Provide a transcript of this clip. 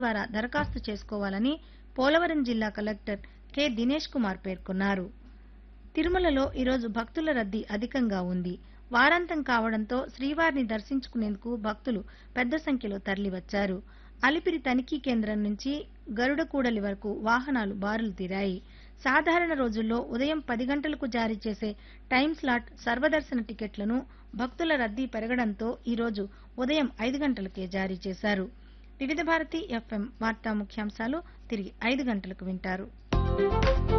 ద్వారా దరఖాస్తు చేసుకోవాలని పోలవరం జిల్లా కలెక్టర్ కె దినేష్ కుమార్ పేర్కొన్నారు తిరుమలలో ఈరోజు భక్తుల రద్దీ అధికంగా ఉంది వారాంతం కావడంతో శ్రీవారిని దర్శించుకునేందుకు భక్తులు పెద్ద సంఖ్యలో తరలివచ్చారు అలిపిరి తనిఖీ కేంద్రం నుంచి గరుడ కూడలి వరకు వాహనాలు బారులు తీరాయి సాధారణ రోజుల్లో ఉదయం పది గంటలకు జారీ చేసే టైం స్లాట్ సర్వదర్శన టికెట్లను భక్తుల రద్దీ పెరగడంతో ఈరోజు ఉదయం ఐదు గంటలకే జారీ చేశారు వివిధ భారతి ఎఫ్ఎం వార్తా ముఖ్యాంశాలు తిరిగి ఐదు గంటలకు వింటారు